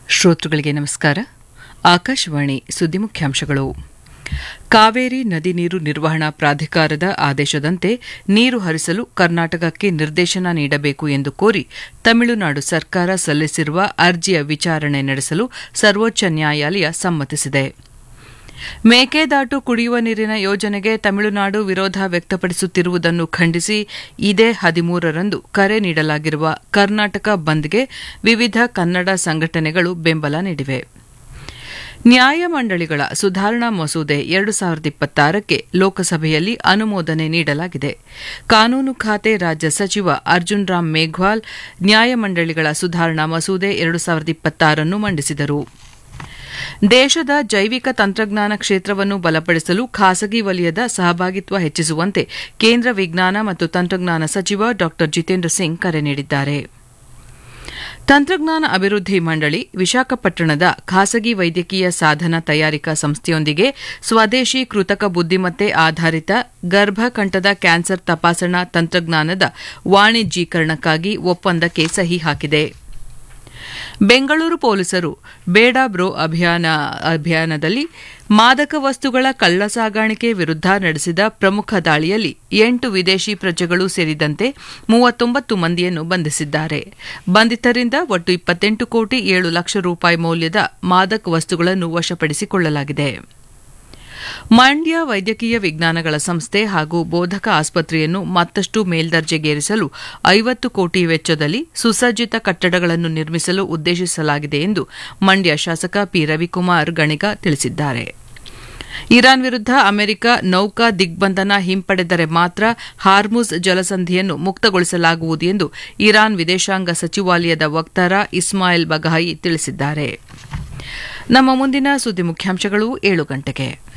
ಶ್ರೋತೃಗಳಿಗೆ ನಮಸ್ಕಾರ ಆಕಾಶವಾಣಿ ಸುದ್ದಿ ಮುಖ್ಯಾಂಶಗಳು ಕಾವೇರಿ ನದಿ ನೀರು ನಿರ್ವಹಣಾ ಪ್ರಾಧಿಕಾರದ ಆದೇಶದಂತೆ ನೀರು ಹರಿಸಲು ಕರ್ನಾಟಕಕ್ಕೆ ನಿರ್ದೇಶನ ನೀಡಬೇಕು ಎಂದು ಕೋರಿ ತಮಿಳುನಾಡು ಸರ್ಕಾರ ಸಲ್ಲಿಸಿರುವ ಅರ್ಜಿಯ ವಿಚಾರಣೆ ನಡೆಸಲು ಸರ್ವೋಚ್ಚ ನ್ಯಾಯಾಲಯ ಸಮ್ಮತಿಸಿದೆ ಮೇಕೆದಾಟು ಕುಡಿಯುವ ನೀರಿನ ಯೋಜನೆಗೆ ತಮಿಳುನಾಡು ವಿರೋಧ ವ್ಯಕ್ತಪಡಿಸುತ್ತಿರುವುದನ್ನು ಖಂಡಿಸಿ ಇದೇ ಹದಿಮೂರರಂದು ಕರೆ ನೀಡಲಾಗಿರುವ ಕರ್ನಾಟಕ ಬಂದ್ಗೆ ವಿವಿಧ ಕನ್ನಡ ಸಂಘಟನೆಗಳು ಬೆಂಬಲ ನೀಡಿವೆ ನ್ಯಾಯಮಂಡಳಿಗಳ ಸುಧಾರಣಾ ಮಸೂದೆ ಎರಡು ಸಾವಿರದ ಇಪ್ಪತ್ತಾರಕ್ಕೆ ಲೋಕಸಭೆಯಲ್ಲಿ ಅನುಮೋದನೆ ನೀಡಲಾಗಿದೆ ಕಾನೂನು ಖಾತೆ ರಾಜ್ಯ ಸಚಿವ ಅರ್ಜುನ್ ರಾಮ್ ಮೇಘ್ವಾಲ್ ನ್ಯಾಯಮಂಡಳಿಗಳ ಸುಧಾರಣಾ ಮಸೂದೆ ಎರಡು ಸಾವಿರದ ಇಪ್ಪತ್ತಾರನ್ನು ಮಂಡಿಸಿದರು ದೇಶದ ಜೈವಿಕ ತಂತ್ರಜ್ಞಾನ ಕ್ಷೇತ್ರವನ್ನು ಬಲಪಡಿಸಲು ಖಾಸಗಿ ವಲಯದ ಸಹಭಾಗಿತ್ವ ಹೆಚ್ಚಿಸುವಂತೆ ಕೇಂದ್ರ ವಿಜ್ಞಾನ ಮತ್ತು ತಂತ್ರಜ್ಞಾನ ಸಚಿವ ಡಾ ಜಿತೇಂದ್ರ ಸಿಂಗ್ ಕರೆ ನೀಡಿದ್ದಾರೆ ತಂತ್ರಜ್ಞಾನ ಅಭಿವೃದ್ಧಿ ಮಂಡಳಿ ವಿಶಾಖಪಟ್ಟಣದ ಖಾಸಗಿ ವೈದ್ಯಕೀಯ ಸಾಧನ ತಯಾರಿಕಾ ಸಂಸ್ಥೆಯೊಂದಿಗೆ ಸ್ವದೇಶಿ ಕೃತಕ ಬುದ್ದಿಮತ್ತೆ ಆಧಾರಿತ ಗರ್ಭಕಂಠದ ಕ್ಯಾನ್ಸರ್ ತಪಾಸಣಾ ತಂತ್ರಜ್ಞಾನದ ವಾಣಿಜ್ಯೀಕರಣಕ್ಕಾಗಿ ಒಪ್ಪಂದಕ್ಕೆ ಸಹಿ ಹಾಕಿದೆ ಬೆಂಗಳೂರು ಪೊಲೀಸರು ಬೇಡ ಬ್ರೋ ಅಭಿಯಾನ ಅಭಿಯಾನದಲ್ಲಿ ಮಾದಕ ವಸ್ತುಗಳ ಕಳ್ಳಸಾಗಾಣಿಕೆ ವಿರುದ್ಧ ನಡೆಸಿದ ಪ್ರಮುಖ ದಾಳಿಯಲ್ಲಿ ಎಂಟು ವಿದೇಶಿ ಪ್ರಜೆಗಳು ಸೇರಿದಂತೆ ಮೂವತ್ತೊಂಬತ್ತು ಮಂದಿಯನ್ನು ಬಂಧಿಸಿದ್ದಾರೆ ಬಂಧಿತರಿಂದ ಒಟ್ಟು ಇಪ್ಪತ್ತೆಂಟು ಕೋಟಿ ಏಳು ಲಕ್ಷ ರೂಪಾಯಿ ಮೌಲ್ಯದ ಮಾದಕ ವಸ್ತುಗಳನ್ನು ವಶಪಡಿಸಿಕೊಳ್ಳಲಾಗಿದೆ ಮಂಡ್ಯ ವೈದ್ಯಕೀಯ ವಿಜ್ಞಾನಗಳ ಸಂಸ್ಥೆ ಹಾಗೂ ಬೋಧಕ ಆಸ್ಪತ್ರೆಯನ್ನು ಮತ್ತಷ್ಟು ಮೇಲ್ದರ್ಜೆಗೇರಿಸಲು ಐವತ್ತು ಕೋಟಿ ವೆಚ್ಚದಲ್ಲಿ ಸುಸಜ್ಜಿತ ಕಟ್ಟಡಗಳನ್ನು ನಿರ್ಮಿಸಲು ಉದ್ದೇಶಿಸಲಾಗಿದೆ ಎಂದು ಮಂಡ್ಯ ಶಾಸಕ ಪಿ ರವಿಕುಮಾರ್ ಗಣಿಗ ತಿಳಿಸಿದ್ದಾರೆ ಇರಾನ್ ವಿರುದ್ಧ ಅಮೆರಿಕ ನೌಕಾ ದಿಗ್ಬಂಧನ ಹಿಂಪಡೆದರೆ ಮಾತ್ರ ಹಾರ್ಮುಜ್ ಜಲಸಂಧಿಯನ್ನು ಮುಕ್ತಗೊಳಿಸಲಾಗುವುದು ಎಂದು ಇರಾನ್ ವಿದೇಶಾಂಗ ಸಚಿವಾಲಯದ ವಕ್ತಾರ ಇಸ್ಮಾಯಿಲ್ ಬಗಾಯಿ ತಿಳಿಸಿದ್ದಾರೆ ನಮ್ಮ ಮುಂದಿನ ಸುದ್ದಿ ಮುಖ್ಯಾಂಶಗಳು ಏಳು ಗಂಟೆಗೆ